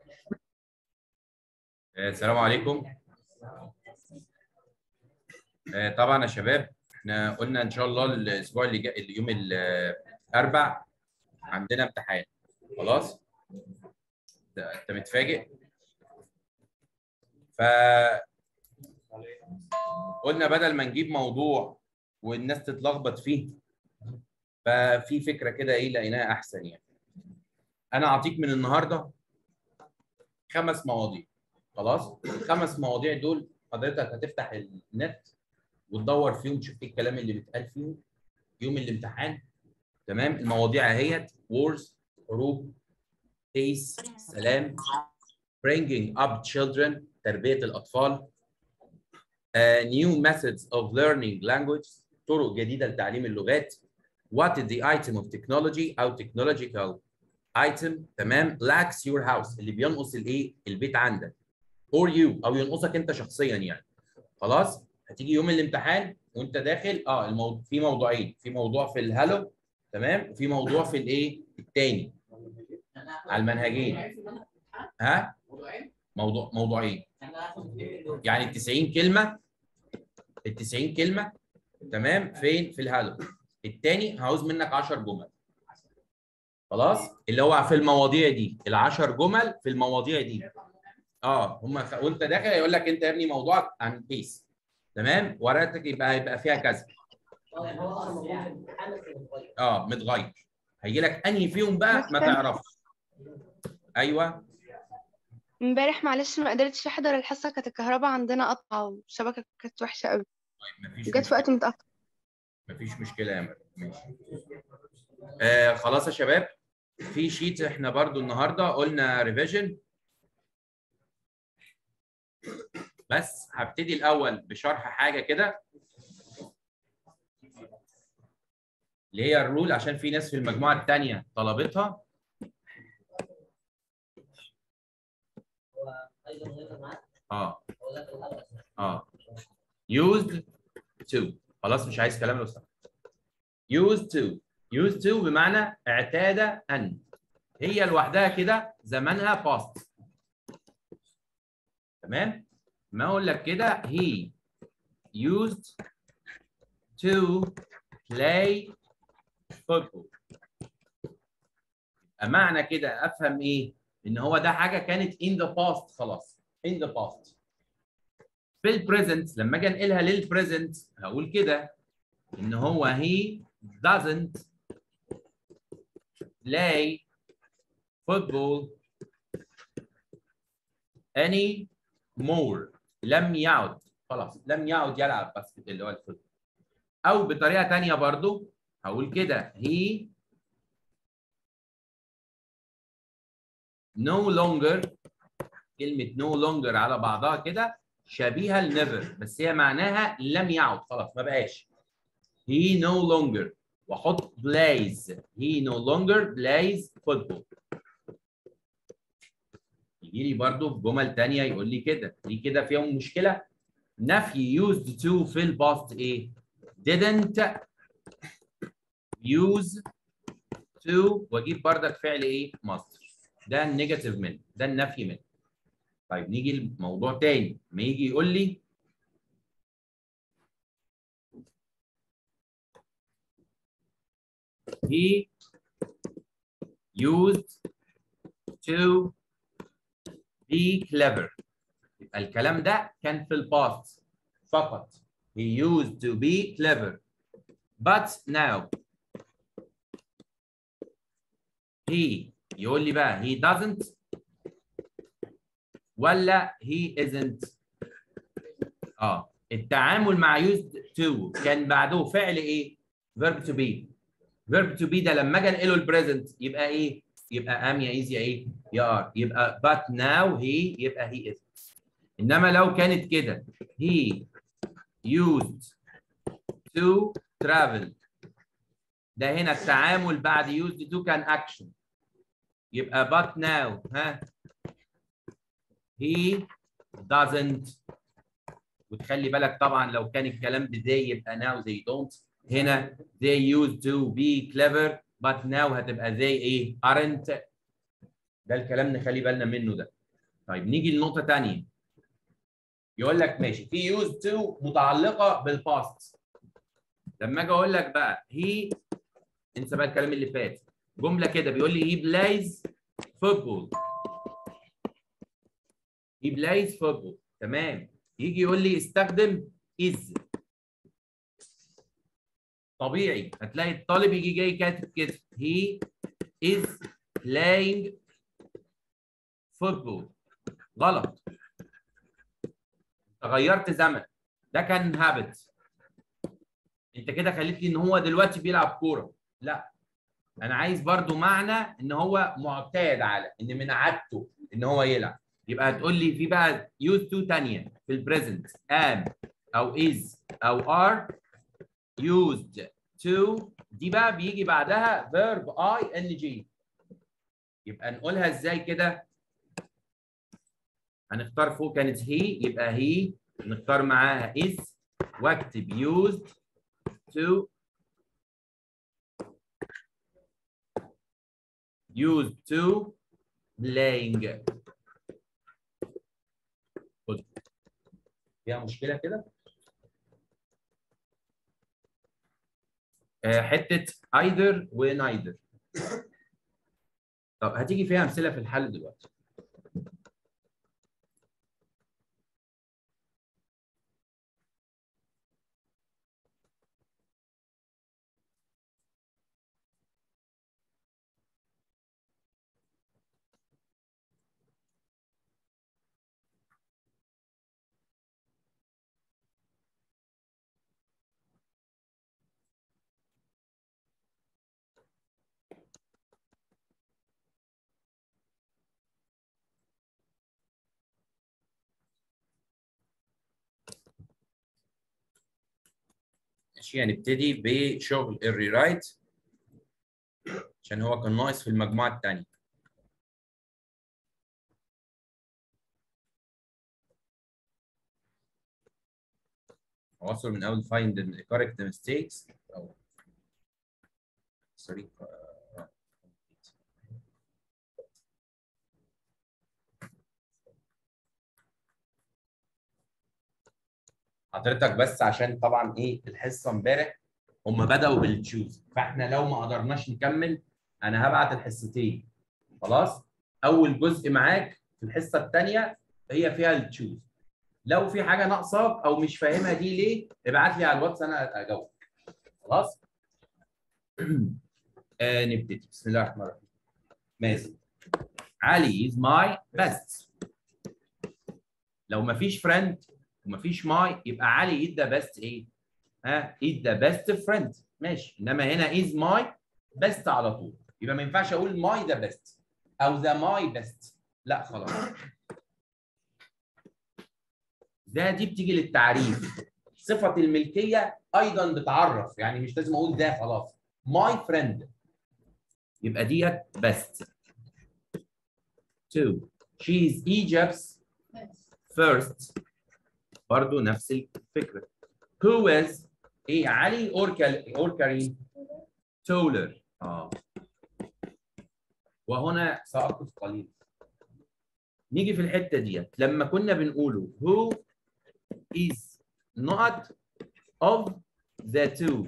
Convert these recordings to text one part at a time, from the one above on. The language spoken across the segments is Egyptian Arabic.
آه، السلام عليكم آه، طبعا يا شباب احنا قلنا ان شاء الله الاسبوع اللي جاي اليوم الاربع عندنا امتحان خلاص ده انت متفاجئ ف قلنا بدل ما نجيب موضوع والناس تتلخبط فيه ففي فكره كده ايه لقيناها احسن يعني انا اعطيك من النهارده خمس مواضيع خلاص الخمس مواضيع دول حضرتك هتفتح النت وتدور فيهم تشوف ايه الكلام اللي بيتقال فيهم يوم الامتحان تمام المواضيع اهيت وورز حروب بيس سلام bringing up children تربيه الاطفال uh, new methods of learning language طرق جديده لتعليم اللغات what is the item of technology او technological item تمام lacks your house اللي بينقص الايه البيت عندك or you او ينقصك انت شخصيا يعني خلاص هتيجي يوم الامتحان وانت داخل اه الموضوع في موضوعين في موضوع في الهالو تمام وفي موضوع في الايه الثاني على المنهجين ها موضوع موضوعين يعني ال 90 كلمه ال 90 كلمه تمام فين في الهالو الثاني هعوز منك 10 جمل خلاص اللي هو في المواضيع دي ال 10 جمل في المواضيع دي اه هم خ... وانت داخل هيقول لك انت يا ابني موضوعك عن بيس تمام ورقتك يبقى هيبقى فيها كذا اه متغير هيجي لك انهي فيهم بقى ما تعرفش ايوه امبارح معلش ما قدرتش احضر الحصه كانت الكهرباء عندنا قطعه والشبكه كانت وحشه قوي طيب مفيش جت في وقت متاخر مفيش مشكله يا مريم ماشي آه خلاص يا شباب في شيت احنا برضو النهارده قلنا ريفيجن بس هبتدي الاول بشرح حاجه كده اللي هي الرول عشان في ناس في المجموعه الثانيه طلبتها اه اه used to خلاص مش عايز كلام لو سمحت used to used to بمعنى اعتاد ان هي لوحدها كده زمانها past تمام ما اقول لك كده he used to play football معنى كده افهم ايه ان هو ده حاجه كانت in the past خلاص in the past في البريزنت لما اجي انقلها للبريزنت هقول كده ان هو he doesn't play football any more لم يعد خلاص لم يعد يلعب باسكت اللي هو الفوتبول او بطريقه ثانيه برضو هقول كده he no longer كلمه no longer على بعضها كده شبيهه لنيفر بس هي معناها لم يعد خلاص ما بقاش he no longer واحط plays he no longer plays football يجي لي برضه في جمل ثانيه يقول لي كده دي كده فيهم مشكله نفي used to في الباست ايه didn't use to واجيب بردك فعل ايه مصدر ده النيجاتيف منه ده النفي منه طيب نيجي لموضوع تاني ما يجي يقول لي he used to be clever يبقى الكلام ده كان في الباست فقط he used to be clever but now he يقول لي بقى he doesn't ولا he isn't اه التعامل مع used to كان بعده فعل ايه verb to be verb to be ده لما اجي انقله البريزنت يبقى ايه يبقى ام يا ايز يا ايه يا ار يبقى but now he يبقى he isn't انما لو كانت كده he used to travel ده هنا التعامل بعد used to كان action يبقى but now ها he doesn't وتخلي بالك طبعا لو كان الكلام ب they يبقى now they don't هنا they used to be clever but now هتبقى they ايه aren't ده الكلام نخلي بالنا منه ده طيب نيجي لنقطه ثانيه يقول لك ماشي في يوز تو متعلقه بالباست لما اجي اقول لك بقى هي انسى بقى الكلام اللي فات جمله كده بيقول لي هي بلايز فوتبول هي بلايز فوتبول تمام يجي يقول لي استخدم از طبيعي هتلاقي الطالب يجي جاي كاتب كده هي is playing football غلط انت غيرت زمن ده كان هابت انت كده خليت لي ان هو دلوقتي بيلعب كوره لا انا عايز برضو معنى ان هو معتاد على ان من عادته ان هو يلعب يبقى هتقول لي في بقى يوز تو ثانيه في البريزنت am او is او are used to دي بقى بيجي بعدها verb ing يبقى نقولها ازاي كده هنختار فوق كانت هي يبقى هي نختار معاها is واكتب used to used to playing خد. فيها مشكلة كده؟ آه، حتة either و neither طب هتيجي فيها أمثلة في الحل دلوقتي ماشي هنبتدي بشغل الريرايت عشان هو كان ناقص في المجموعة الثانية أوصل من أول find the correct mistakes أو sorry uh, حضرتك بس عشان طبعا ايه الحصه امبارح هم بداوا بالتشوز فاحنا لو ما قدرناش نكمل انا هبعت الحصتين خلاص اول جزء معاك في الحصه الثانيه هي فيها التشوز لو في حاجه ناقصاك او مش فاهمها دي ليه ابعت لي على الواتس انا اجاوبك خلاص آه نبتدي بسم الله الرحمن الرحيم مازن علي is my best لو ما فيش فريند ومفيش ماي يبقى علي ايد ذا بيست ايه؟ ها ايد ذا بيست فريند ماشي انما هنا از ماي بيست على طول يبقى ما ينفعش اقول ماي ذا بيست او ذا ماي بيست لا خلاص ده دي بتيجي للتعريف صفة الملكية أيضا بتعرف يعني مش لازم أقول ده خلاص ماي فريند يبقى ديت بيست two she is Egypt's first برضو نفس الفكرة. Who is إيه علي or or كريم؟ taller. آه. وهنا سأقف قليلا. نيجي في الحتة ديت لما كنا بنقوله who is not of the two.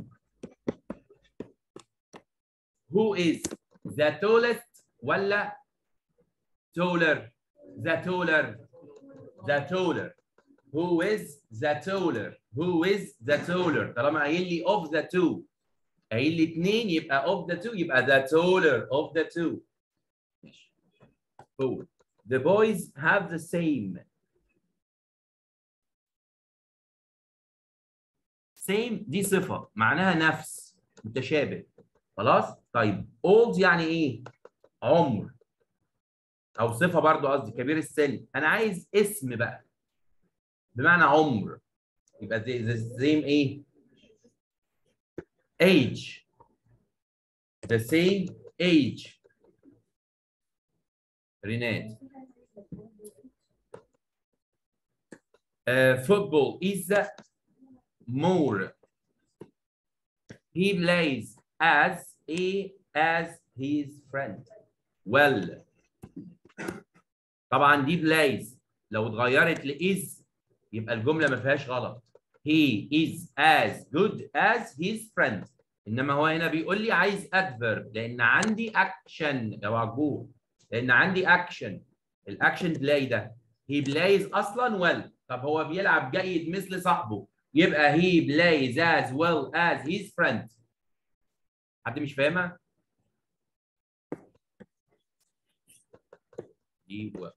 Who is the tallest ولا taller? The taller. The taller. who is the taller who is the taller طالما قايل لي of the two قايل لي اثنين يبقى of the two يبقى the taller of the two cool. the boys have the same same دي صفة معناها نفس متشابه خلاص طيب old يعني ايه عمر او صفة برضو قصدي كبير السن انا عايز اسم بقى بمعنى عمر يبقى the, the same ايه age the same age رينات uh, football is more he plays as a as his friend well طبعا دي بلايز لو اتغيرت لايز يبقى الجمله ما فيهاش غلط he is as good as his friend انما هو هنا بيقول لي عايز adverb لان عندي action يا وعجوب لان عندي action الاكشن بلاي ده he plays اصلا well طب هو بيلعب جيد مثل صاحبه يبقى he plays as well as his friend حد مش فاهمها؟ دي و...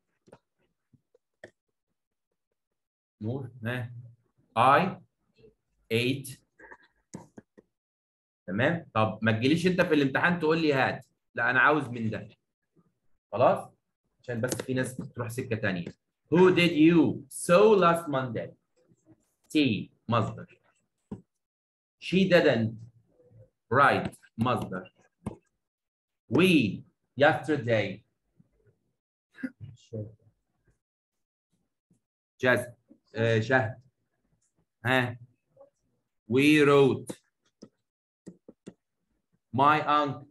نور ها I ate تمام طب ما تجيليش انت في الامتحان تقول لي هات لا انا عاوز من ده خلاص عشان بس في ناس بتروح سكه ثانيه Who did you saw last Monday? T مصدر She didn't write مصدر We yesterday جاز آه شهد ها We wrote My uncle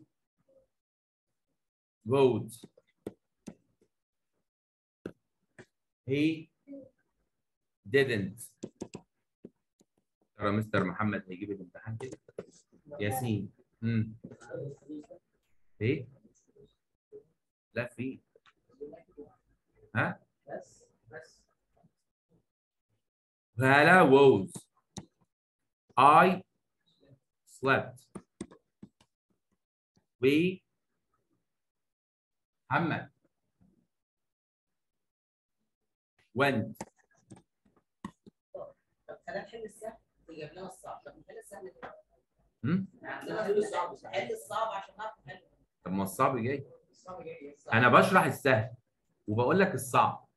wrote he didn't ترى مستر محمد هيجيب الامتحان كده ياسين امم ايه لا في ها هلا was I slept we محمد went طب خلينا نحل السهل وجاب لنا الصعب طب نحل السهل كده هم؟ نحل الصعب نحل الصعب عشان نعرف نحل طب ما الصعب جاي الصعب جاي الصعب انا بشرح السهل وبقول لك الصعب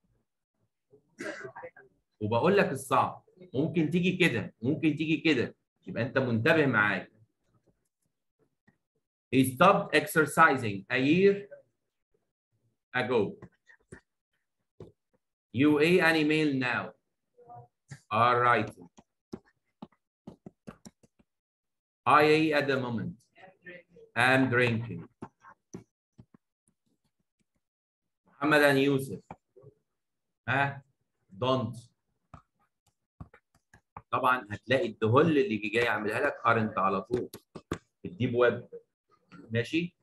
وبقول لك الصعب ممكن تيجي كده ممكن تيجي كده يبقى انت منتبه معايا He stopped exercising a year ago. You a an email now. All right. I a at the moment. am drinking. Muhammad and Yusuf. ها don't. طبعا هتلاقي الدهل اللي جاي يعملها لك current على طول. الديب ويب. ماشي؟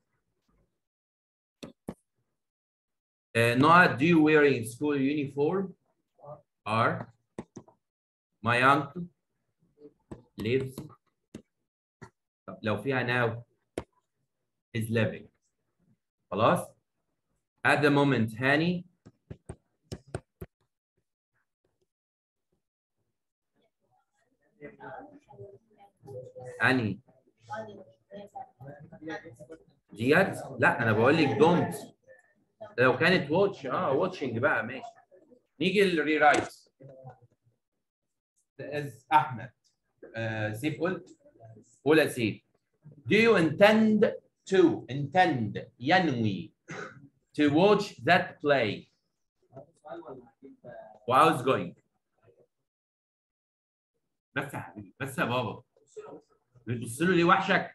Uh, Noah, do you wearing school uniform? Are my uncle lives طب لو فيها now is living خلاص at the moment هاني هاني ديت لا انا بقول لك دونت لو كانت واتش اه واتشنج بقى ماشي نيجي للريرايت از احمد آه سيف قلت قول يا سيف do you intend to intend ينوي to watch that play وعاوز going بس يا حبيبي بس يا بابا بتبص له ليه وحشك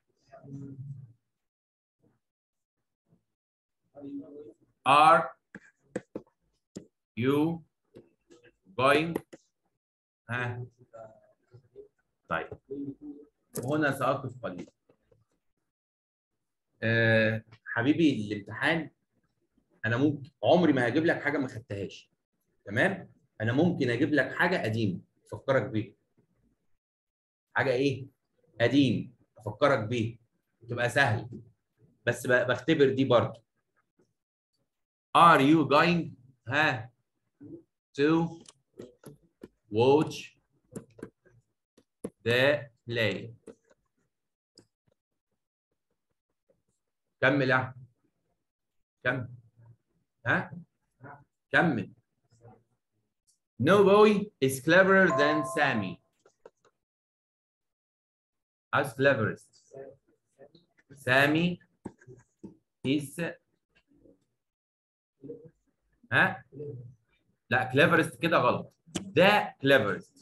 are you going ها طيب هنا سأقف قليلا أه حبيبي الامتحان انا ممكن عمري ما هجيب لك حاجه ما خدتهاش تمام انا ممكن اجيب لك حاجه قديم افكرك بيها حاجه ايه قديم افكرك بيها تبقى سهل بس ب- بختبر دي برضه are you going ها to watch the play كمل يا أحمد. كمل ها كمل No boy is cleverer than Sammy. As cleverest. Sammy is ها لا cleverest كده غلط. The cleverest.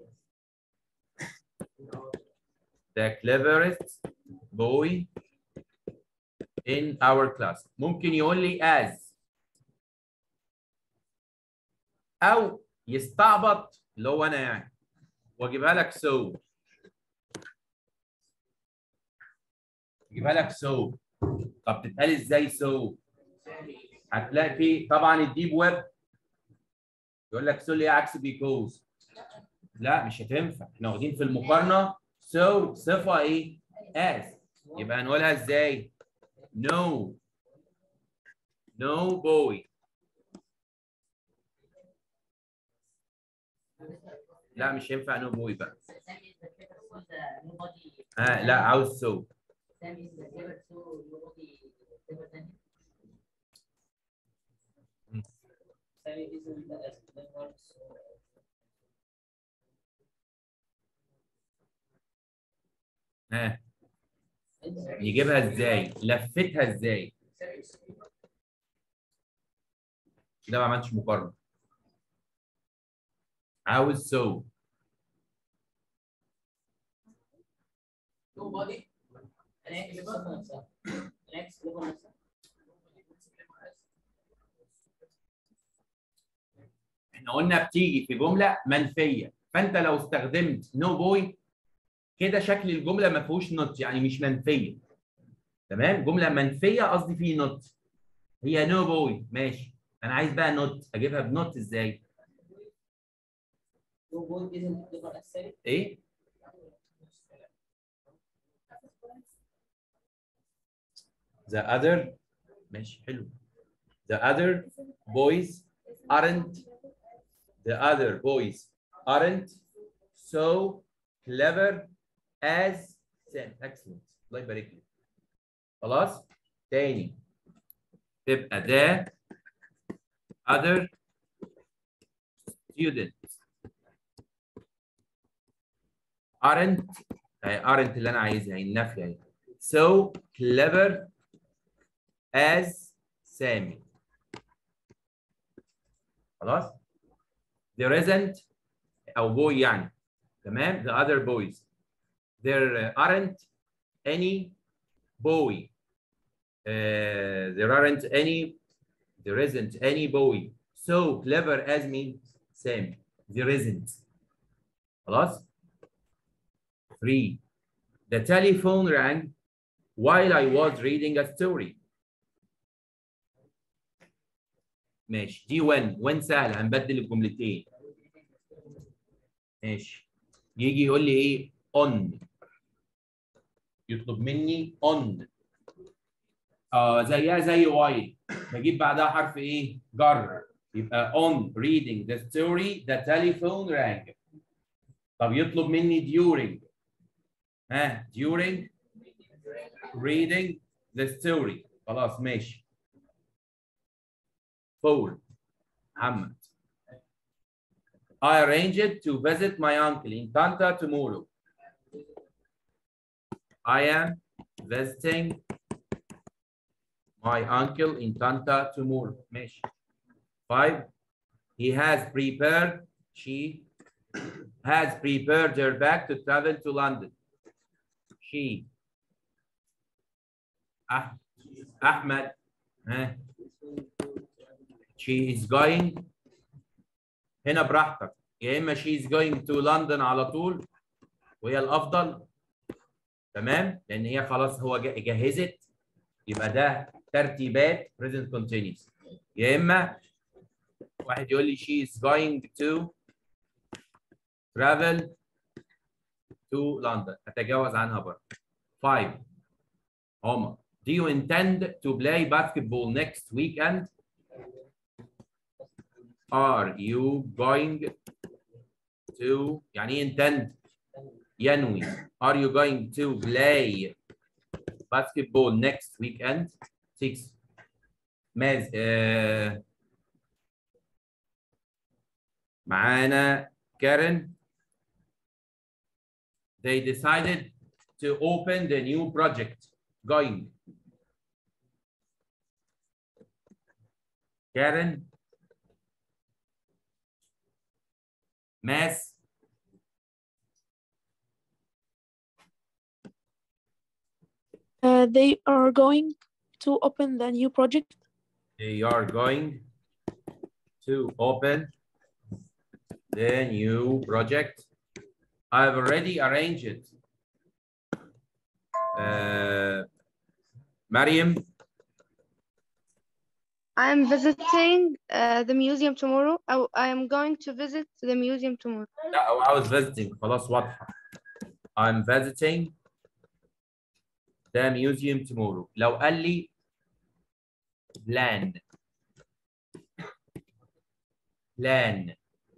The cleverest boy in our class. ممكن يقول لي as او يستعبط اللي هو انا يعني واجيبها لك سو اجيبها لك سو طب تتقال ازاي سو هتلاقي في طبعا الديب ويب يقول لك سو اللي هي عكس بيكوز لا مش هتنفع احنا واخدين في المقارنه سو صفه ايه as يبقى هنقولها ازاي no no boy لا مش ينفع no boy بقى سامي is the paper so the nobody آه لا عاوز سو سامي is the paper so nobody paper تاني سامي isn't the as never so ها نجيبها ازاي لفتها ازاي كده ما عملتش مقارنه عاوز سو nobody next level نفسها next level نفسها احنا قلنا بتيجي في جمله منفيه فانت لو استخدمت نو بوي كده شكل الجمله ما فيهوش نوت يعني مش منفيه تمام جمله منفيه قصدي فيه نوت هي نو بوي ماشي انا عايز بقى نوت اجيبها بنوت ازاي nobody isn't the paper as سامي ايه the other ماشي حلو the other boys aren't the other boys aren't so clever as Sam excellent الله يبارك لك خلاص تاني تبقى the other students aren't هي aren't اللي انا عايزها هي النافيه اهي so clever as سامي خلاص there isn't او boy يعني تمام the other boys there aren't any boy uh, there aren't any there isn't any boy so clever as me سامي there isn't خلاص three the telephone rang while I was reading a story ماشي دي when when سهل هنبدل الجملتين ماشي يجي يقول لي ايه on يطلب مني on اه زيها زي while بجيب بعدها حرف ايه جر يبقى on reading the story the telephone rang طب يطلب مني during ها during reading the story خلاص ماشي four محمد I arranged to visit my uncle in Tanta tomorrow. I am visiting my uncle in Tanta tomorrow. ماشي. Five. He has prepared, she has prepared her bag to travel to London. She. Ah, Ahmed. ها she is going هنا براحتك يا اما she is going to London على طول وهي الافضل تمام لان هي خلاص هو جا- جهزت يبقى ده ترتيبات present continuous يا اما واحد يقول لي she is going to travel to London اتجاوز عنها برضه 5 عمر do you intend to play basketball next weekend are you going to يعني ايه intend ينوي are you going to play basketball next weekend 6 ماز آه معانا كارن they decided to open the new project going Karen Mass Uh, they are going to open the new project. they are going to open the new project. I've already arranged it. Uh, Mariam, I am visiting uh, the museum tomorrow. أو I am going to visit the museum tomorrow. لا أو I was visiting خلاص واضحة. I'm visiting the museum tomorrow. لو قال لي plan plan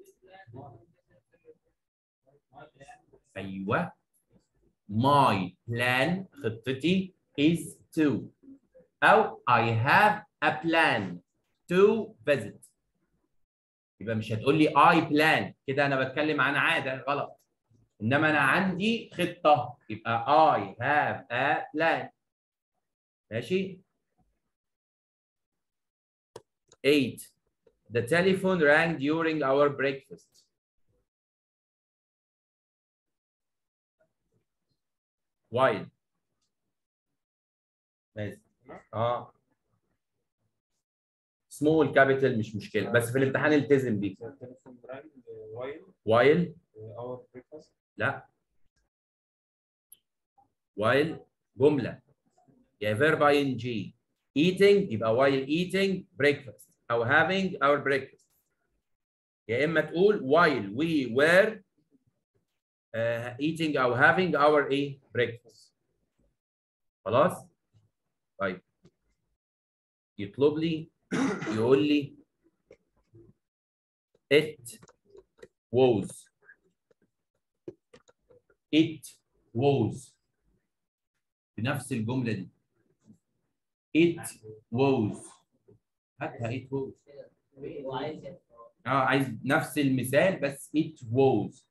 ايوه my plan خطتي is to او I have a plan to visit يبقى مش هتقول لي I plan كده انا بتكلم عن عاده غلط انما انا عندي خطه يبقى I have a plan ماشي 8 The telephone rang during our breakfast. While. ماشي. اه small capital مش مشكلة بس في الامتحان التزم بيه. The telephone rang uh, while While uh, our breakfast. لا while جملة يا verb ing eating يبقى while eating breakfast أو having our breakfast يا إما تقول while we were uh, eating أو having our إيه breakfast خلاص طيب يطلب لي يقول لي it was it was بنفس الجملة دي it was هاتها it was وعايز اه عايز نفس المثال بس it was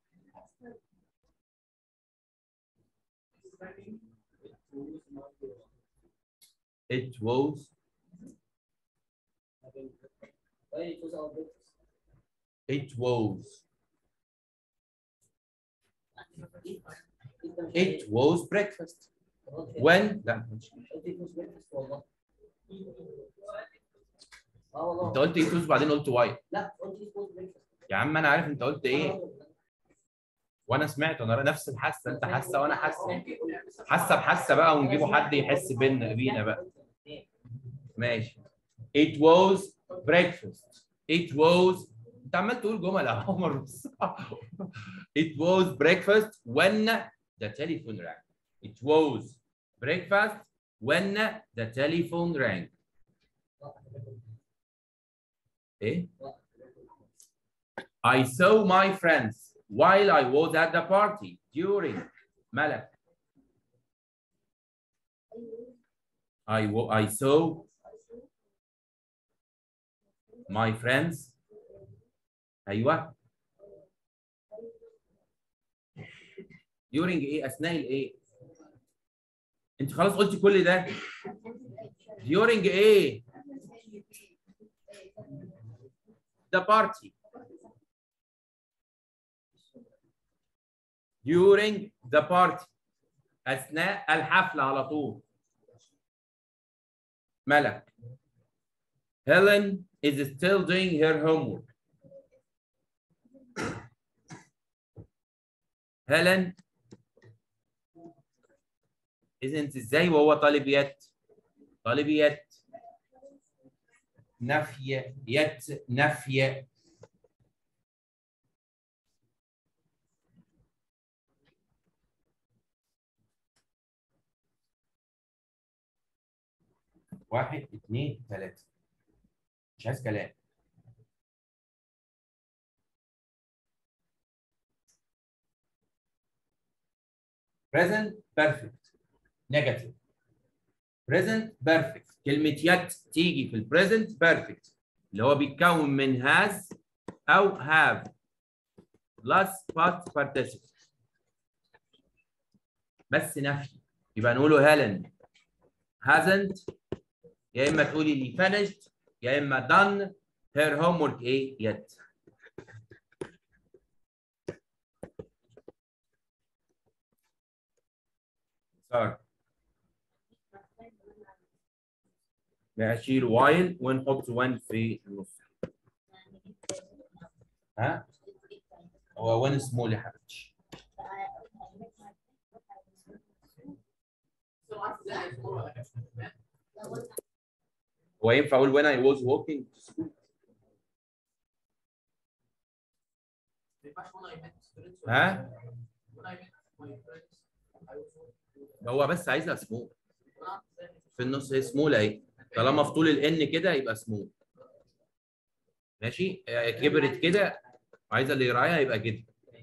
it was it was our breakfast. it was it was breakfast when لا مش- it was breakfast والله اه والله انت قلت it was بعدين قلت why لا قلت it was breakfast يا عم انا عارف انت قلت ايه وانا سمعت انا نفس الحاسه انت حاسه وانا حاسه حاسه بحاسه بقى ونجيبوا حد يحس بينا بينا بقى ماشي it was breakfast it was انت عمال تقول جمل يا عمر بس. it was breakfast when the telephone rang it was breakfast when the telephone rang ايه I saw my friends while I was at the party during ملك I, wa- I saw my friends ايوه during ايه اثناء الايه انت خلاص قلت كل ده during ايه the party during the party اثناء الحفله على طول ملك Helen is still doing her homework. Helen isn't ازاي وهو طالب يت طالب يت نفي يت نفي واحد اثنين ثلاثة مش عايز كلام present perfect negative present perfect كلمة يت تيجي في البريزنت perfect اللي هو بيتكون من has أو have plus past participle بس نفي يبقى نقوله هيلين hasn't يا إما تقولي لي finished يا إما done her homework إيه yet صار نشيل while ونحط when في النص ها 1 سمول يا حبيبتي هو ينفع اقول when I was walking to school ها هو بس عايزها سمول في النص هي سمول اهي طالما في طول الان كده يبقى سمول ماشي آه، كبرت كده عايزه اللي يراعيها يبقى كده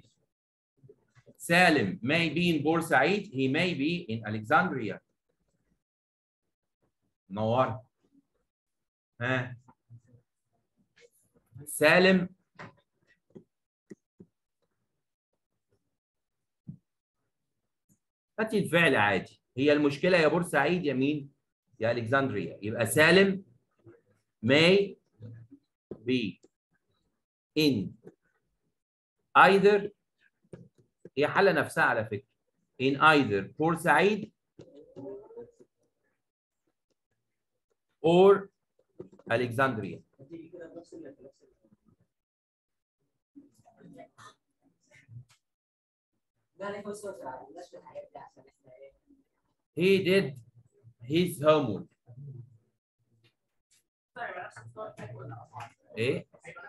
سالم may be in بورسعيد he may be in Alexandria نور ها سالم هاتي الفعل عادي هي المشكله يا بورسعيد يا مين يا الكسندريا يبقى سالم may be in either هي حالة نفسها على فكرة in either بورسعيد or Alexandria he did his homework ايه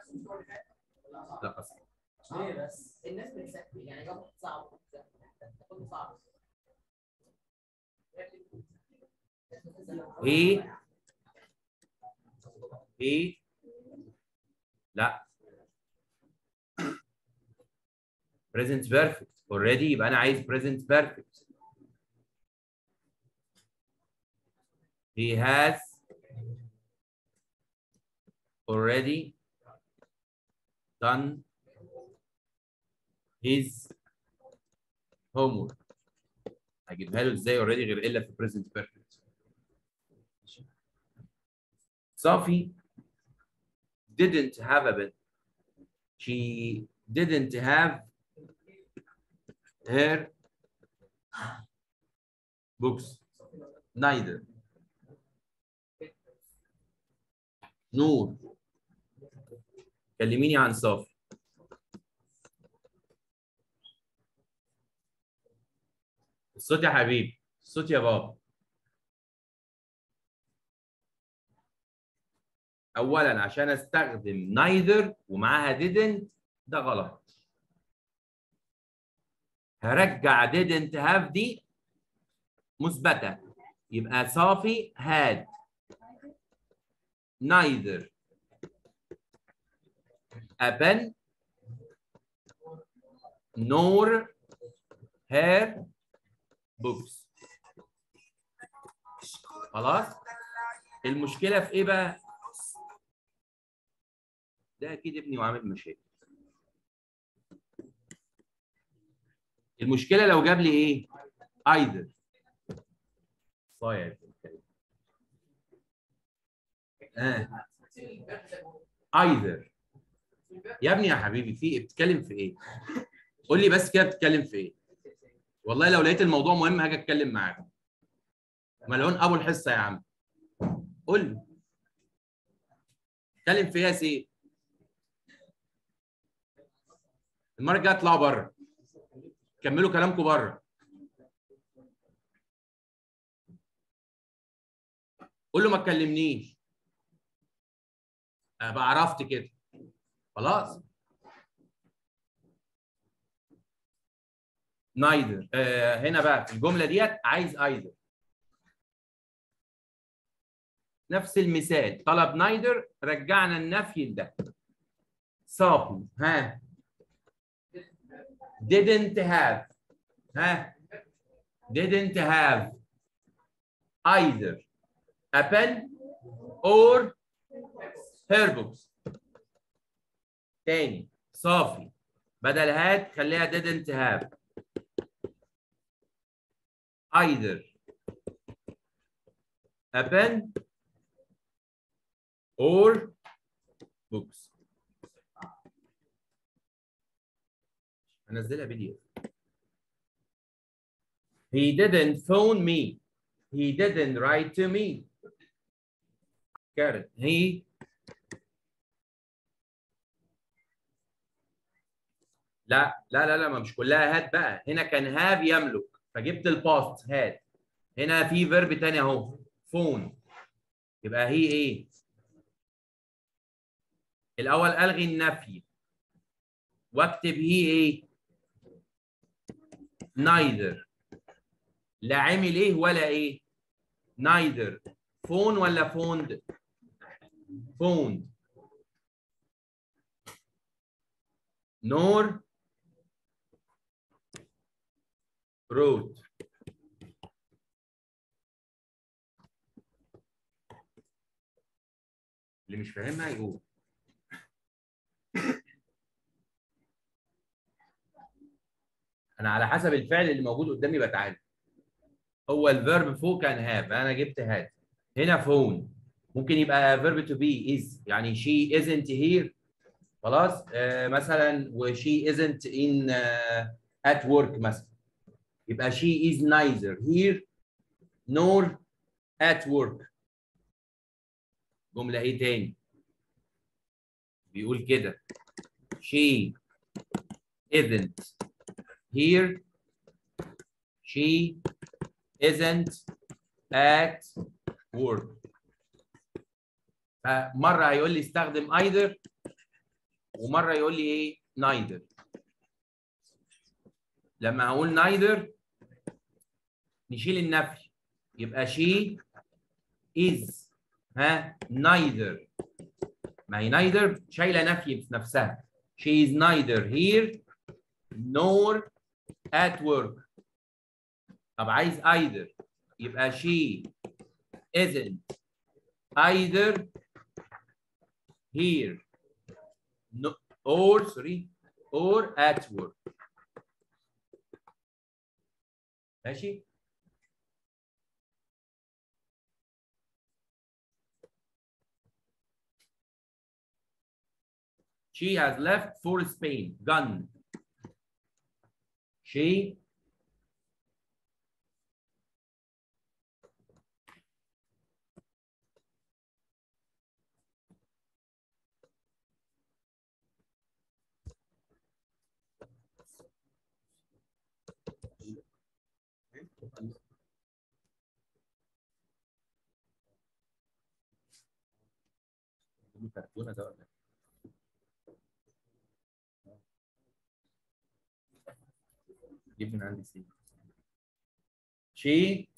لا أصلا. ليه بس؟ الناس بتسافر يعني جابوا صعب كله صعب he he لا present perfect already يبقى انا عايز present perfect he has already done his homework هجيبها له ازاي already غير الا في present perfect صافي didn't have a pen. She didn't have her books. Neither. نور كلميني عن صافي الصوت يا حبيبي الصوت يا بابا اولا عشان استخدم neither ومعاها didn't ده غلط هرجع didn't have دي مثبته يبقى صافي had neither a pen nor her books خلاص المشكله في ايه بقى ده اكيد ابني وعامل مشاكل المشكله لو جاب لي ايه either صايع اه either يا ابني يا حبيبي في ايه بتتكلم في ايه قول لي بس كده بتتكلم في ايه والله لو لقيت الموضوع مهم هاجي اتكلم معاك ملعون ابو الحصه يا عم قول لي اتكلم في ايه يا سيد المره الجايه اطلعوا بره كملوا كلامكم بره قول له ما تكلمنيش ابقى عرفت كده خلاص neither آه هنا بقى في الجمله ديت عايز either نفس المثال طلب neither رجعنا النفي لده صافي ها didn't have ها didn't have either a pen or her books تاني صافي بدل هات خليها didn't have either a pen or books هنزلها فيديو He didn't phone me. He didn't write to me. Got it. He لا لا لا لا ما مش كلها هات بقى هنا كان هاف يملك فجبت الباست هات هنا في فيرب تاني اهو فون يبقى هي ايه الاول الغي النفي واكتب هي ايه neither لا عمل ايه ولا ايه neither فون ولا فوند فوند nor wrote اللي مش فاهمها يقول انا على حسب الفعل اللي موجود قدامي بتعامل هو الفيرب فوق كان هاف انا جبت هات هنا فون ممكن يبقى فيرب تو بي از يعني she isn't here خلاص آه مثلا و she isn't in uh, at work مثلا يبقى she is neither here nor at work جملة ايه تاني بيقول كده she isn't here she isn't at work فمرة هيقول لي استخدم either ومرة يقول لي ايه neither لما هقول neither نشيل النفي يبقى she is ها neither ما هي neither شايله نفي في نفسها she is neither here nor at work طب عايز either يبقى she isn't either here no, or sorry or at work ماشي She has left for Spain. Gone. She كرتونة ده ولا جيب من عندي سي شي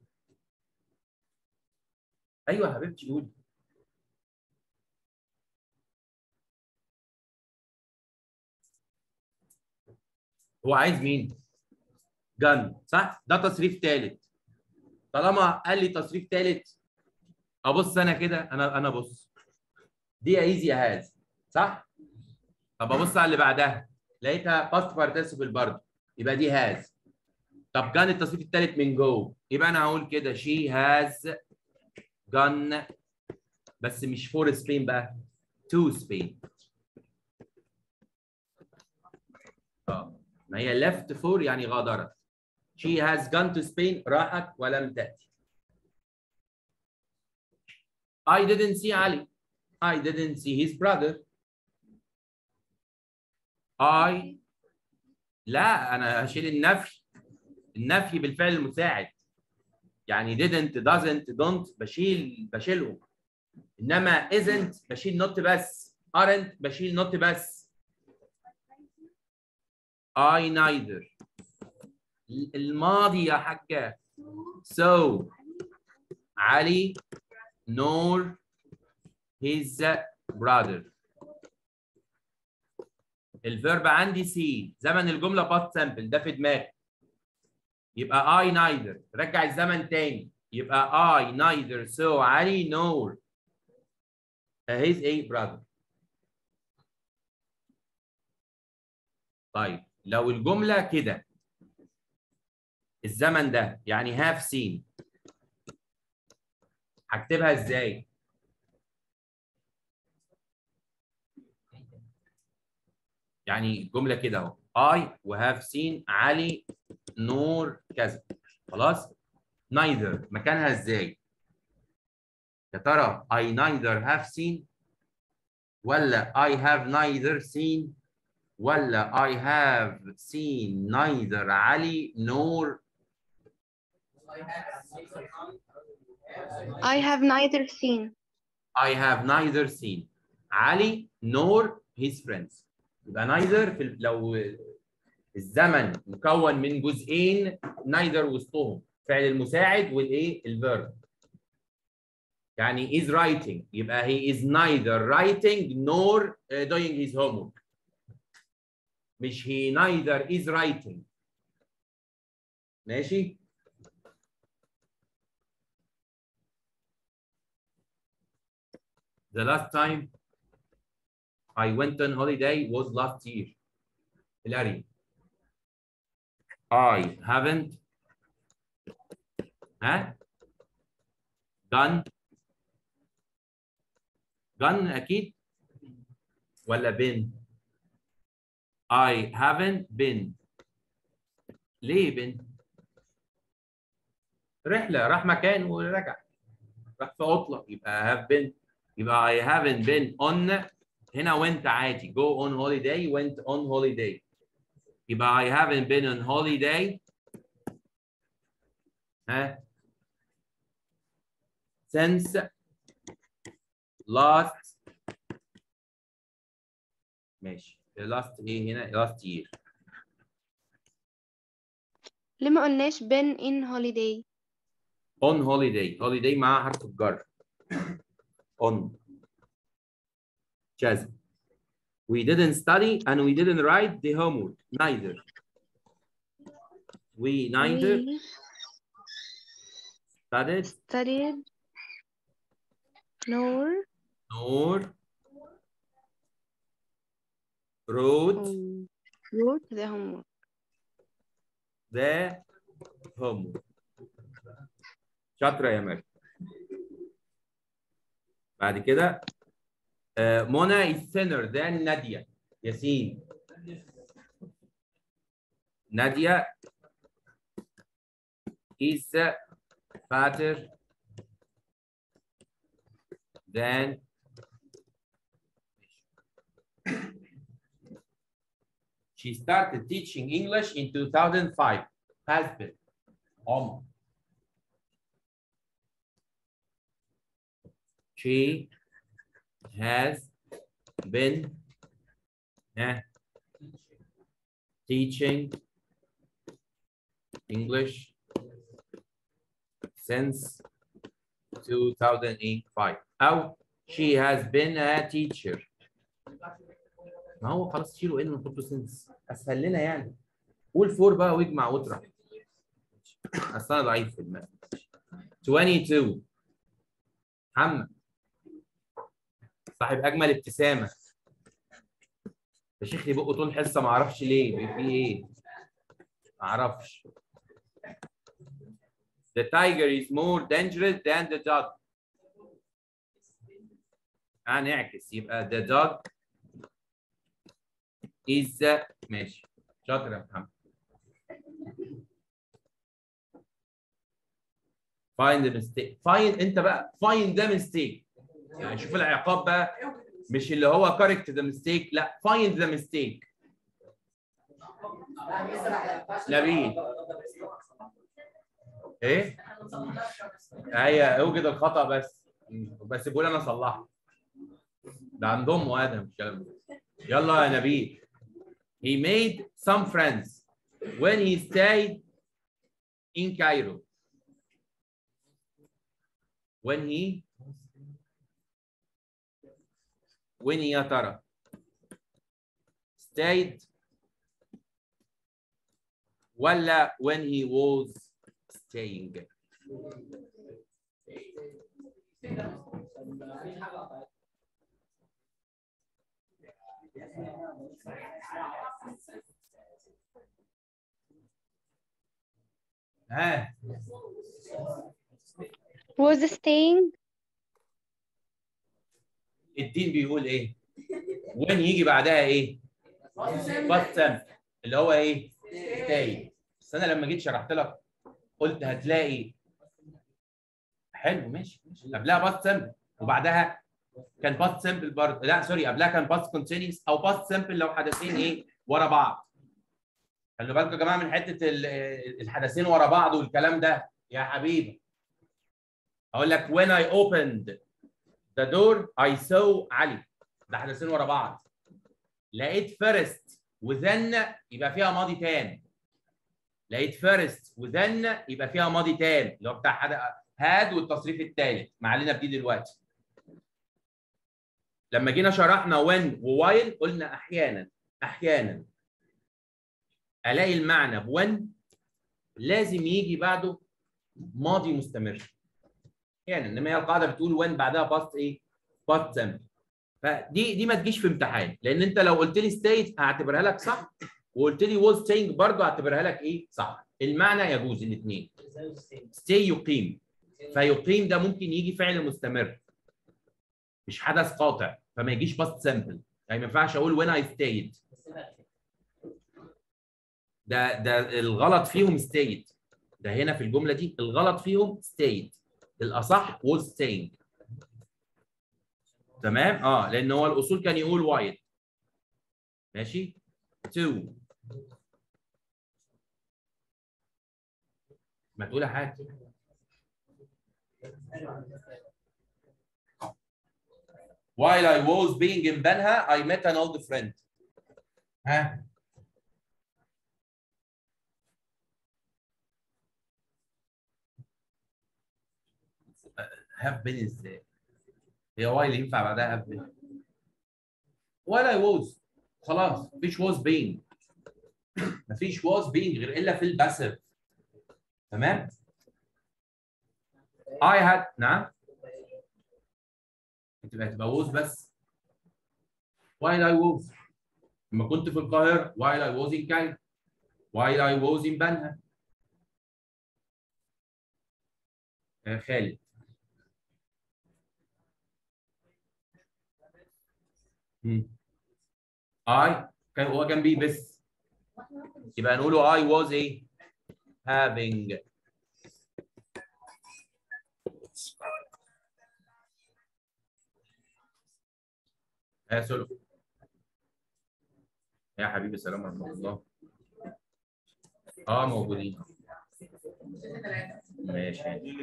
ايوه يا حبيبتي قولي هو عايز مين؟ جن صح؟ ده تصريف ثالث طالما قال لي تصريف ثالث ابص انا كده انا انا بص دي ايزي هاز صح؟ طب ابص على اللي بعدها لقيتها باست بارتيسيبل برضه يبقى دي هاز طب كان التصريف الثالث من جو يبقى انا هقول كده شي هاز جن بس مش فور سبين بقى تو سبين اه ما هي left for يعني غادرت she has gone to Spain راحت ولم تأتي I didn't see Ali I didn't see his brother I لا انا هشيل النفي النفي بالفعل المساعد يعني didn't doesn't don't بشيل بشيلهم انما isn't بشيل not بس aren't بشيل not بس I neither الماضي يا حاجة so علي nor his brother الفيرب عندي سي زمن الجمله باست سامبل ده في دماغي يبقى I neither رجع الزمن تاني يبقى I neither so علي nor his a brother طيب لو الجمله كده الزمن ده يعني have seen هكتبها ازاي؟ يعني جمله كده اهو I وهاف seen علي نور كذا خلاص neither مكانها ازاي يا ترى I neither have seen ولا I have neither seen ولا I have seen neither علي nor I have neither seen I have neither seen علي nor his friends يبقى neither في ال- لو الزمن مكون من جزئين neither وسطهم فعل المساعد والايه الفيرب يعني is writing يبقى he is neither writing nor uh, doing his homework مش he neither is writing ماشي The last time I went on holiday was last year. Hilary. I haven't huh? done done أكيد ولا been I haven't been ليه been رحلة راح مكان ورجع راح في عطلة يبقى have been يبقى I haven't been on هنا went عادي go on holiday went on holiday يبقى I haven't been on holiday ها since last ماشي last ايه هنا last year ليه ما قلناش been in holiday on holiday holiday معاها حرف الجر on جزم we didn't study and we didn't write the homework neither we neither we studied studied nor nor wrote um, wrote the homework the homework شاطرة يا مريم بعد كده آه، منى is thinner than نادية ياسين نادية is fatter than She started teaching English in 2005. Has been. Um, she has been eh, teaching English since 2005. أو she has been a teacher. ما هو خلاص شيلوا ان ونحطه سنس اسهل لنا يعني قول فور بقى واجمع واطرح اصل انا ضعيف في الماث 22 محمد صاحب اجمل ابتسامه يا شيخ لي بقه طول الحصه ما اعرفش ليه في ايه ما اعرفش The tiger is more dangerous than the dog. هنعكس يبقى the dog is ماشي شاطر يا محمد find the mistake find انت بقى find the mistake يعني شوف العقاب بقى مش اللي هو correct the mistake لا find the mistake نبيل ايه هي اوجد الخطا بس بس بقول انا صلحت ده عندهم وادم الكلام ده يلا يا نبيل he made some friends when he stayed in Cairo when he when he يا ترى stayed ولا when he was staying ها was staying الدين بيقول ايه when يجي بعدها ايه past tense اللي هو ايه stay بس انا لما جيت شرحت لك قلت هتلاقي حلو ماشي ماشي قبلها past tense وبعدها كان باست سمبل برضه لا سوري قبلها كان باست كونتينيوس او باست سمبل لو حدثين ايه ورا بعض خلوا بالكم يا جماعه من حته ال- الحدثين ورا بعض والكلام ده يا حبيبي اقول لك when I opened the door I saw علي ده حدثين ورا بعض لقيت first وذن يبقى فيها ماضي تام لقيت first وذن يبقى فيها ماضي تام اللي هو بتاع حد- هاد والتصريف الثالث ما علينا بدي دلوقتي لما جينا شرحنا when ووايل قلنا احيانا احيانا الاقي المعنى بون لازم يجي بعده ماضي مستمر يعني انما هي القاعده بتقول وين بعدها باست ايه باست سمبل فدي دي ما تجيش في امتحان لان انت لو قلت لي ستيت هعتبرها لك صح وقلت لي was staying برضه هعتبرها لك ايه صح المعنى يجوز الاثنين stay يقيم فيقيم ده ممكن يجي فعل مستمر مش حدث قاطع فما يجيش باست سمبل يعني ما ينفعش اقول when I stayed ده ده الغلط فيهم stayed ده هنا في الجمله دي الغلط فيهم stayed الاصح was staying تمام اه لان هو الاصول كان يقول while ماشي to ما تقول حاجه While I was being in Benha, I met an old friend. ها have been ازاي؟ هي واي اللي ينفع بعدها have been. while I was خلاص مفيش was being مفيش was being غير الا في الباسيف تمام؟ I had نعم هتبقى هتبقى was بس while I was لما كنت في القاهرة while I was in Cairo while I was in بنها آه، خالد مم. I كان هو جنبي بس يبقى نقوله I was ايه having يا سلو يا حبيبي سلام ورحمة الله اه موجودين ماشي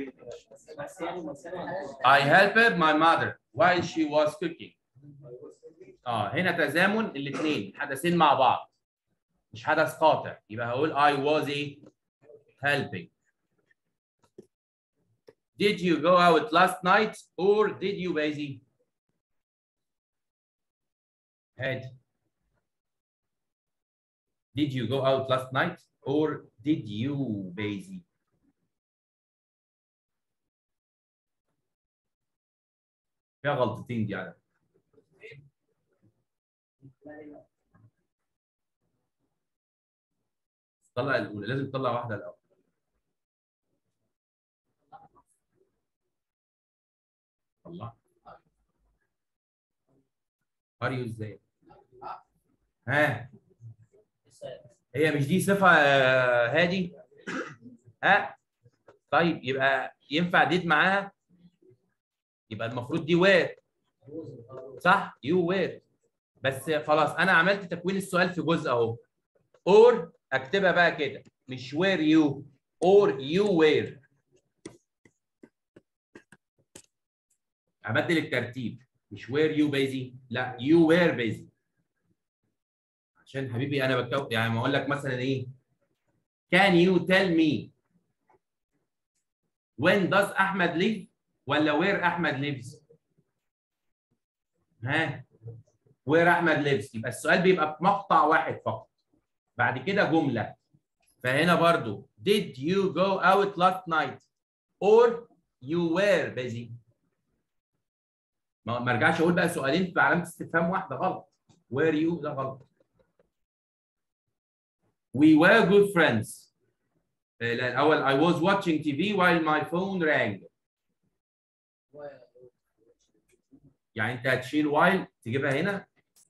I helped my mother while she was cooking اه هنا تزامن الاثنين حدثين مع بعض مش حدث قاطع يبقى هقول I was ايه helping Did you go out last night or did you busy? هادي Did you go out last night or did you busy? فيها غلطتين دي على طلع الاولى لازم تطلع واحده الاول الله قريوا ازاي ها هي مش دي صفه آه، هادي ها طيب يبقى ينفع ديد معاها يبقى المفروض دي وير صح يو وير بس خلاص انا عملت تكوين السؤال في جزء اهو اور اكتبها بقى كده مش وير يو اور يو وير ابدل الترتيب مش وير يو بيزي لا يو وير بيزي عشان حبيبي انا بكو يعني ما اقول لك مثلا ايه can you tell me when does احمد live ولا where احمد lives ها where احمد lives يبقى السؤال بيبقى في مقطع واحد فقط بعد كده جمله فهنا برضو did you go out last night or you were busy ما ما ارجعش اقول بقى سؤالين في علامه استفهام واحده غلط where you ده غلط we were good friends آه، لا، الاول I was watching TV while my phone rang يعني انت هتشيل while تجيبها هنا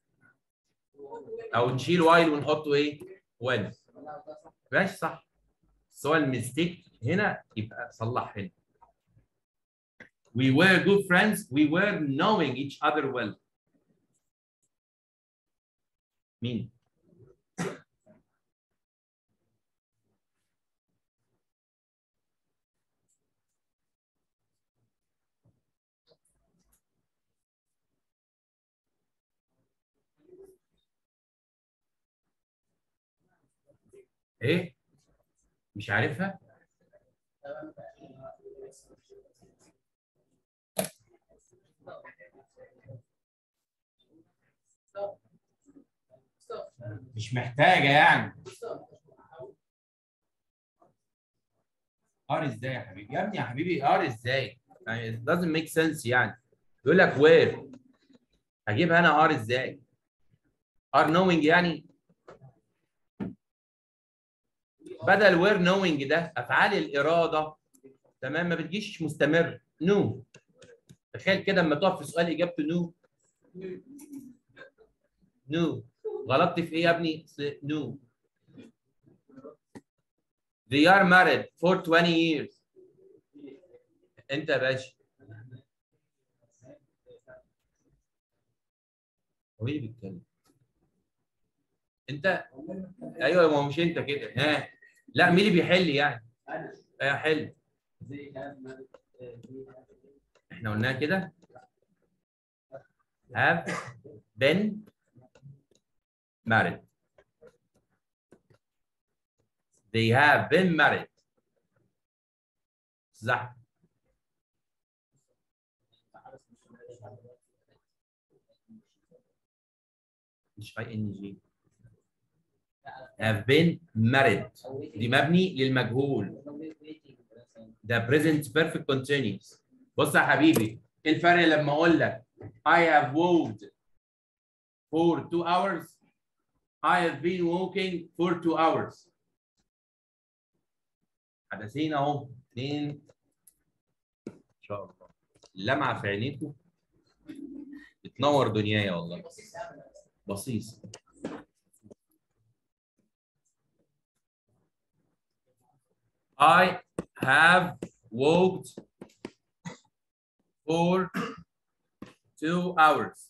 او نشيل while ونحطه ايه when ماشي صح بس هو الميستيك هنا يبقى صلح هنا We were good friends. We were knowing each other well. مين؟ ايه؟ مش عارفها؟ مش محتاجة يعني ار ازاي يا حبيبي؟ يا ابني يا حبيبي ار ازاي؟ يعني it doesn't make sense يعني يقول لك where هجيبها انا ار ازاي؟ ار knowing يعني بدل وير نوينج ده افعال الاراده تمام ما بتجيش مستمر نو تخيل كده لما تقف في سؤال اجابته نو نو غلطت في ايه يا ابني نو they are married for 20 years انت يا باشا هو مين اللي بيتكلم انت ايوه ما هو مش انت كده ها لا مين اللي بيحل يعني ايه حل احنا قلناها كده have been married they have been married صح مش اي ان جي have been married دي مبني للمجهول ده present perfect continuous بص يا حبيبي ايه الفرق لما اقول لك I have walked for two hours I have been walking for two hours حدثين اهو اثنين ان شاء الله اللمعه في عينيكم بتنور دنيايا والله بصيص I have walked for two hours.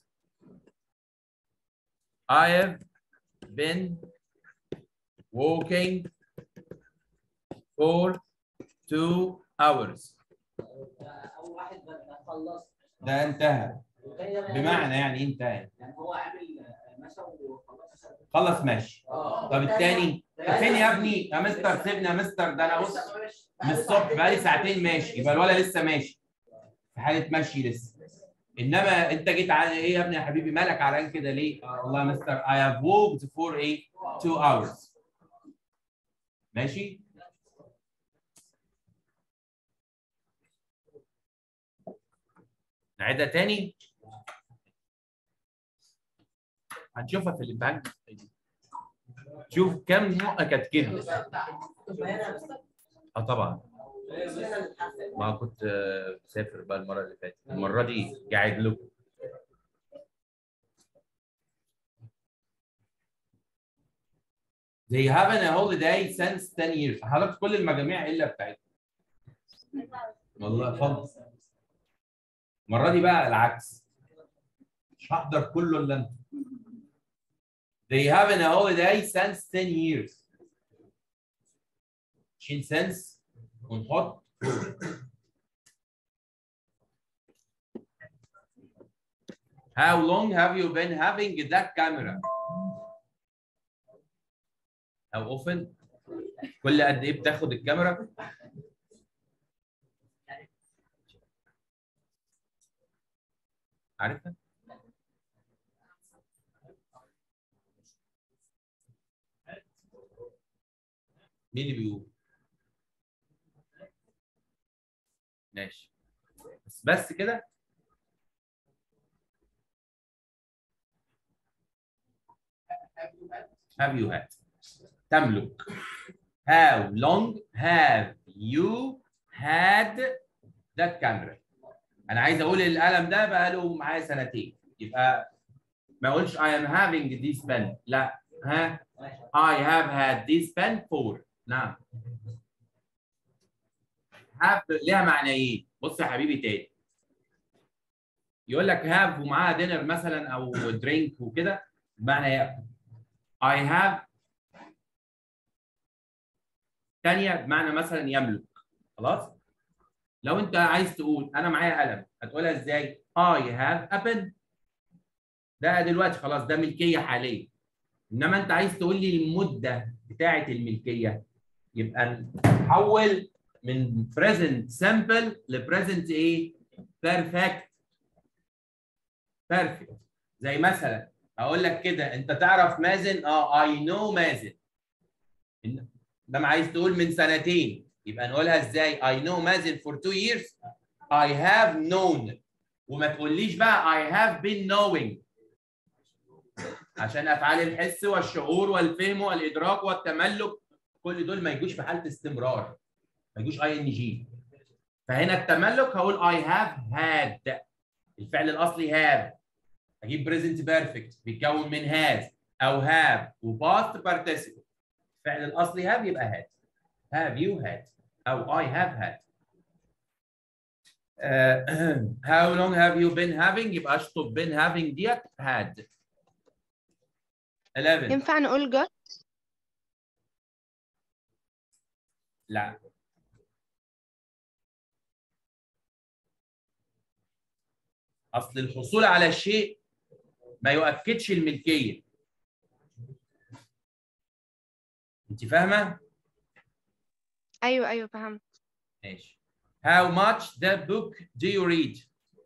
I have been walking for two hours. اول واحد خلص ده انتهى بمعنى يعني ايه انتهى يعني هو عامل مشى وخلص خلص ماشي اه طب التاني فين يا ابني يا مستر سيبني يا مستر ده انا بص من الصبح بقالي ساعتين ماشي يبقى الولد لسه ماشي في حاله مشي لسه انما انت جيت على ايه يا ابني يا حبيبي مالك على كده ليه؟ آه والله يا مستر I have walked for ايه؟ two hours ماشي؟ نعيدها تاني هنشوفها في الامتحان شوف كم نقطة كانت كده اه طبعا ما كنت آه، مسافر بقى المره اللي فاتت المره دي قاعد لكم They haven't a holiday since 10 years حضرتك كل المجاميع الا بتاعتهم والله فضل المره دي بقى العكس مش هحضر كله الا انت They haven't a holiday since 10 years شيل since ونحط How long have you been having that camera? How often? كل قد ايه بتاخد الكاميرا؟ عارفها؟ مين اللي بيقول؟ ماشي بس بس كده have you had تملك how long have you had that camera انا عايز اقول القلم ده بقى له معايا سنتين يبقى ما اقولش I am having this pen لا ها I have had this pen for نعم have ليها معنيين بص يا حبيبي تاني يقول لك هاف ومعاها دينر مثلا او درينك وكده بمعنى ياكل I have ثانيه بمعنى مثلا يملك خلاص لو انت عايز تقول انا معايا قلم هتقولها ازاي I have a pen ده دلوقتي خلاص ده ملكيه حاليه انما انت عايز تقول لي المده بتاعه الملكيه يبقى نحول من present simple ل present ايه perfect perfect زي مثلا اقول لك كده انت تعرف مازن اه I know مازن إن- لما عايز تقول من سنتين يبقى نقولها ازاي I know مازن for two years I have known وما تقوليش بقى I have been knowing عشان افعال الحس والشعور والفهم والادراك والتملك كل دول ما يجوش في حاله استمرار ما يجوش اي ان جي فهنا التملك هقول I have had الفعل الاصلي have اجيب present perfect بيتكون من has او have و past participle الفعل الاصلي have يبقى had have you had او I have had Uh, how long have you been having يبقى اشطب been having ديت had 11 ينفع نقول جت لا اصل الحصول على الشيء ما يؤكدش الملكيه انت فاهمه ايوه ايوه فهمت ماشي how much the book do you read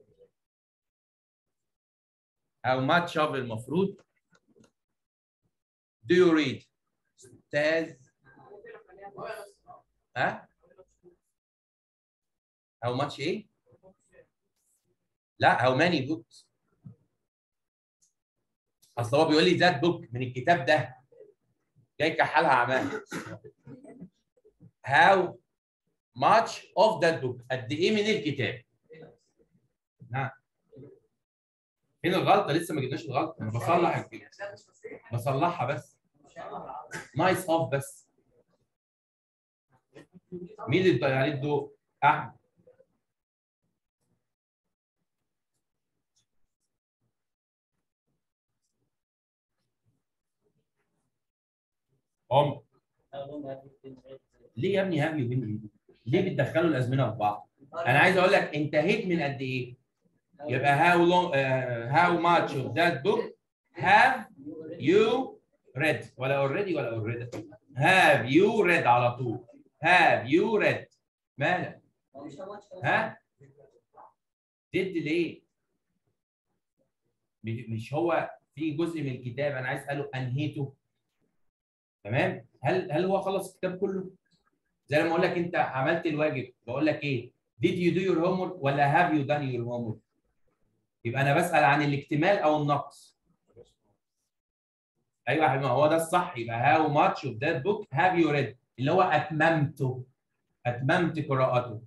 how much of المفروض do you read استاذ ها how much ايه لا how many books اصل هو بيقول لي ذات بوك من الكتاب ده جاي كحلها عمال how much of that book قد ايه من الكتاب نعم فين الغلطه لسه ما جبناش الغلطه انا بصلح الكلام. بصلحها بس نايس اوف بس مين اللي ادى عليه الضوء احمد ام ليه يا ابني هابي وبين ليه بتدخلوا الازمنه في بعض انا عايز اقول لك انتهيت من قد ايه يبقى how long uh, how much of that book have you read ولا already ولا already have you read على طول have you read مالك ها تدي ليه م- مش هو في جزء من الكتاب انا عايز اساله انهيته تمام هل هل هو خلص الكتاب كله زي لما اقول لك انت عملت الواجب بقول لك ايه did you do your homework ولا have you done your homework يبقى انا بسال عن الاكتمال او النقص ايوه يا حبيبي ما هو ده الصح يبقى how much of that book have you read اللي هو اتممته اتممت قراءته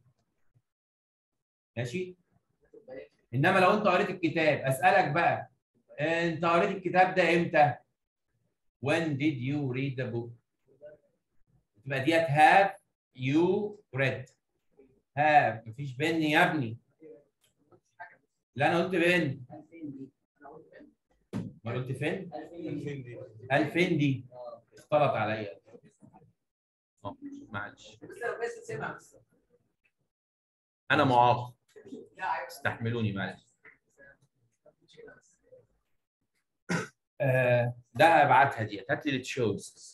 ماشي انما لو انت قريت الكتاب اسالك بقى انت قريت الكتاب ده امتى when did you read the book تبقى ديت have you read have مفيش بن يا ابني لا انا قلت بن ما قلت فين 2000 دي اختلط عليا اه معلش بس تسمع بس انا معاق لا عارف استحملوني معلش آه ده ابعتها ديت هات لي التشوز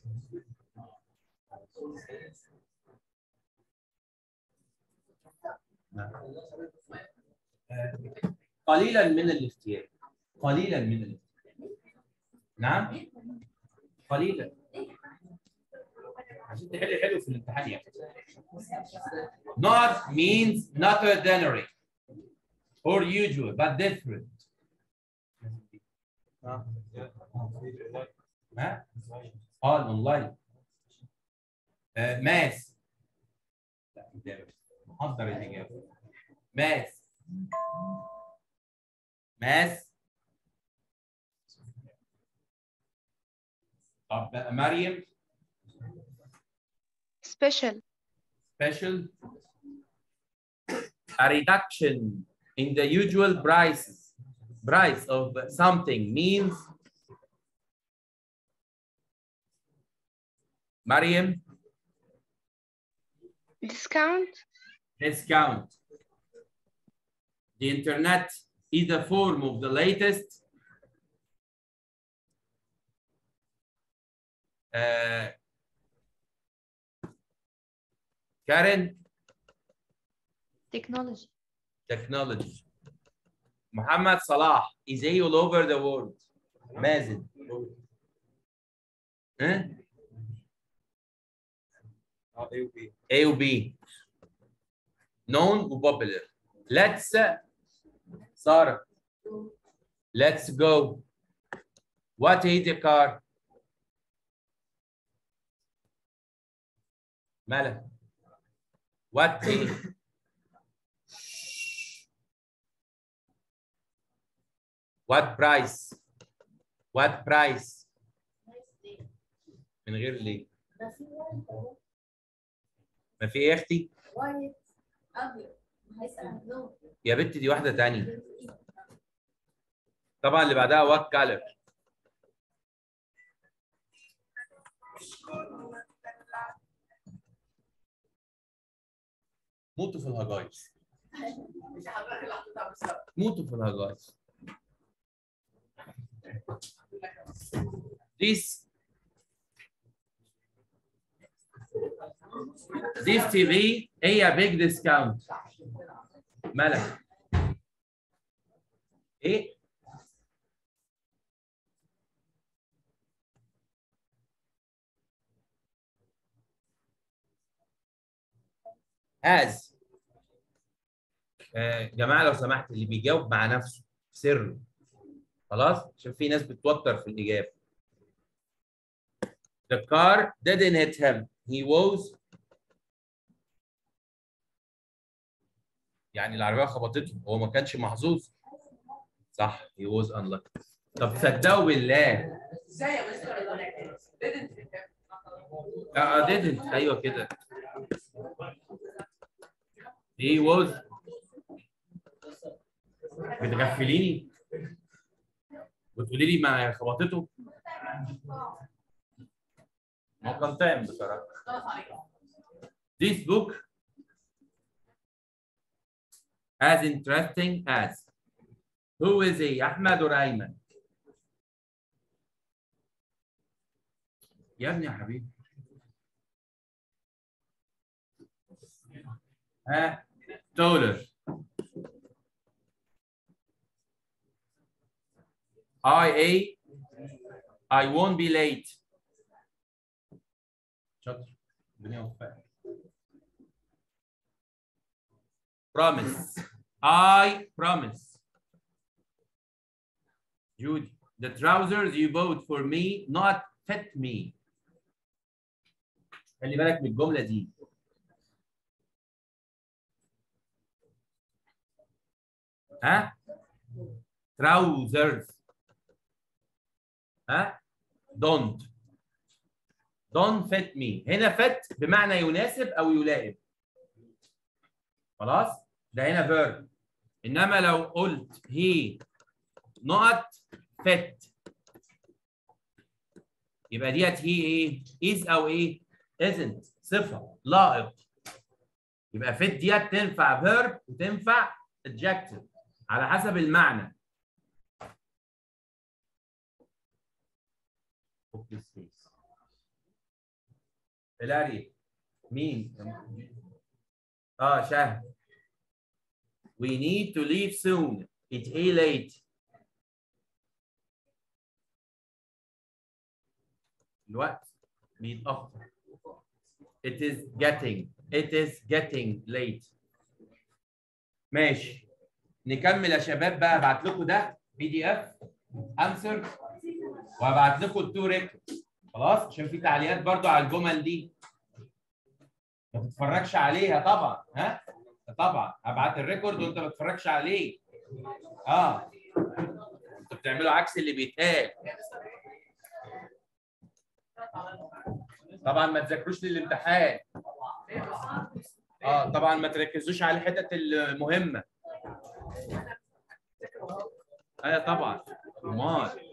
قليلا من الاختيار قليلا من الاختيار نعم قليلا عشان تحل حلو في الامتحان يعني not means not ordinary or usual but different ها اه الاونلاين آه ماس لا ده محضر الاجابه ماس ماس طب بقى مريم special special a reduction in the usual prices price of something means Mariam discount discount the internet is a form of the latest uh, Karen technology technology Muhammad Salah is A all over the world مازن ها اه A و B A و B known و popular let's Sarah let's go what is the car مالك what is what price what price من غير ليه ما في ايه يا اختي وايت ابيض هيسال عن اللون يا بنت دي واحده تانية طبعا اللي بعدها وات كالر موتوا في الهجايز مش حضرتك اللي حطيتها بالظبط موتوا في الهجايز This this TV هي big discount ملك ايه as آه جماعه لو سمحت اللي بيجاوب مع نفسه سر خلاص عشان في ناس بتوتر في الاجابه The car didn't hit him. He was يعني العربية خبطته هو ما كانش محظوظ صح he was unlucky طب صدقوا بالله ازاي يا مستر didn't اه didn't ايوه كده he was بتغفليني وتقولي لي ما خبطته ما هو كان طعم بصراحه خلاص عليك This book as interesting as who is he أحمد or أيمن يا ابني يا حبيبي ها taller I A I won't be late شاطر الدنيا وفقك promise I promise Judy the trousers you bought for me not fit me خلي بالك من الجملة دي ها trousers ها don't don't fit me هنا fit بمعنى يناسب او يلائم خلاص ده هنا verb انما لو قلت he not fit يبقى ديت هي ايه is او ايه isn't صفه لائق يبقى fit ديت تنفع verb وتنفع adjective على حسب المعنى هلاري مين اه شهد we need to leave soon it's a late الوقت بيتأخر it is getting it is getting late ماشي نكمل يا شباب بقى ابعت لكم ده بي دي اف انسر وهبعت لكم التو ريكورد خلاص عشان في تعليقات برضو على الجمل دي ما تتفرجش عليها طبعا ها طبعا هبعت الريكورد وانت ما تتفرجش عليه اه انتوا بتعملوا عكس اللي بيتقال طبعا ما تذاكروش للامتحان اه طبعا ما تركزوش على الحتت المهمه ايوه طبعا امال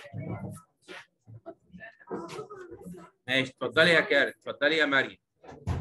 ماشي اتفضلي يا كارت اتفضلي يا مريم